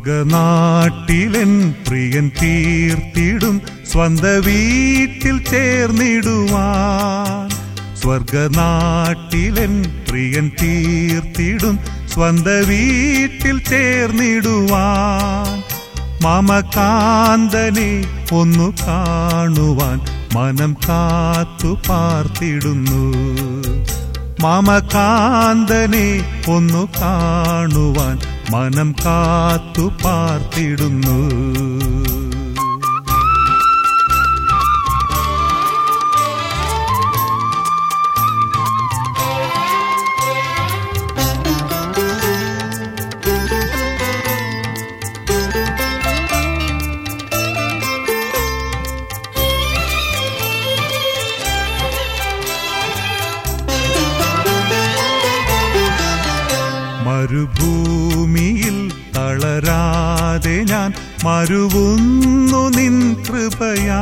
സ്വർഗനാട്ടിലെൻ പ്രിയൻ തീർത്തിടും സ്വന്ത വീട്ടിൽ ചേർന്നിടുവാൻ സ്വർഗനാട്ടിലെൻ പ്രിയൻ തീർത്തിടും സ്വന്ത വീട്ടിൽ ചേർന്നിടുവാൻ മമകാന്തനെ ഒന്നു കാണുവാൻ മനം കാത്തു പാർത്തിടുന്നു മമകാന്തനെ ഒന്നു കാണുവാൻ മനം കാത്തു പാർത്തിടുന്നു മരുഭൂമിയിൽ തളരാതെ ഞാൻ മരുവുന്നു നിൻ കൃപയാ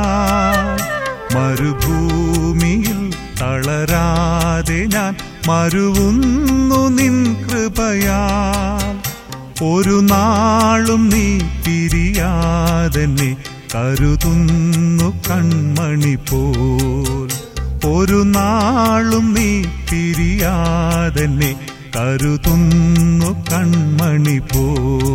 മരുഭൂമിയിൽ തളരാതെ ഞാൻ മരുവുന്നു നിൻ കൃപയാ ഒരു നാളും നീ പിരിയാതെന്നെ കരുതുന്നു കൺമണി പോൽ ഒരു നാളും നീ പിരിയാതെന്നെ കരുതുന്നു കൺമണി പോ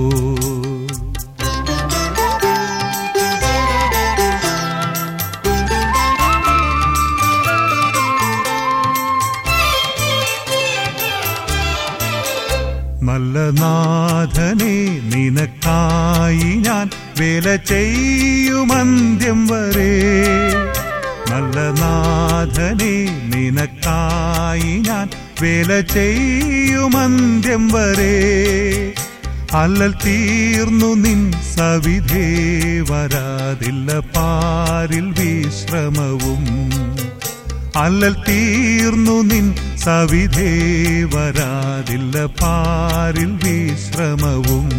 നല്ല നാഥനെ നിനക്കായി ഞാൻ വേല ചെയ്യുമന്ത്യം വരെ നല്ല നാഥനെ നിനക്കായി ഞാൻ വേല ചെയ്യുമന്ത്യം വരെ അല്ലൽ തീർന്നു നിൻ സവിധേ വരാതില്ല പാരിൽ വിശ്രമവും അല്ലൽ തീർന്നു നിൻ സവിധേ വരാതില്ല പാരിൽ വിശ്രമവും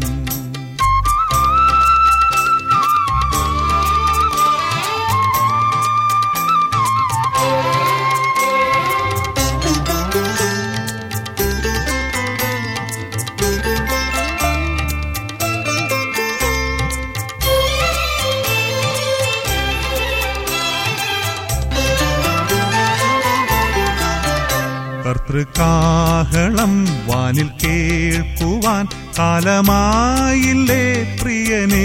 കർത്തൃകാഹളം വാനിൽ കേൾക്കുവാൻ കാലമായില്ലേ പ്രിയനേ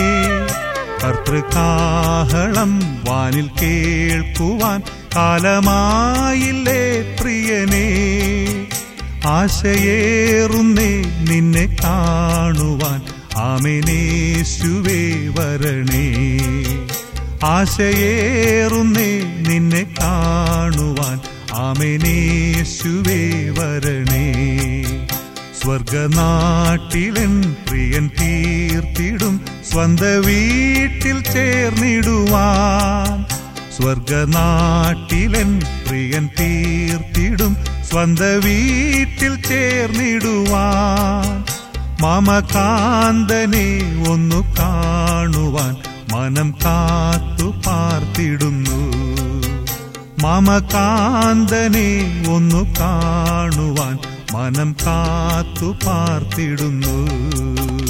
കർത്തൃകാഹളം വാനിൽ കേൾക്കുവാൻ കാലമായില്ലേ പ്രിയനേ ആശയേറുന്നേ നിന്നെ കാണുവാൻ ആമേനേശുവേ വരണേ ആശയേറുന്നേ നിന്നെ കാണുവാൻ ആമേനേശുവേ വരണേ സ്വർഗനാട്ടിലൻ പ്രിയൻ തീർത്തിടും സ്വന്ത വീട്ടിൽ ചേർന്നിടുവാൻ സ്വർഗനാട്ടിലൻ പ്രിയൻ തീർത്തിടും സ്വന്ത വീട്ടിൽ ചേർന്നിടുവാൻ മമകാന്തനെ ഒന്നു കാണുവാൻ മനം കാത്തു പാർത്തിടുന്നു മമകാന്തനെ ഒന്നു കാണുവാൻ മനം കാത്തു പാർത്തിടുന്നു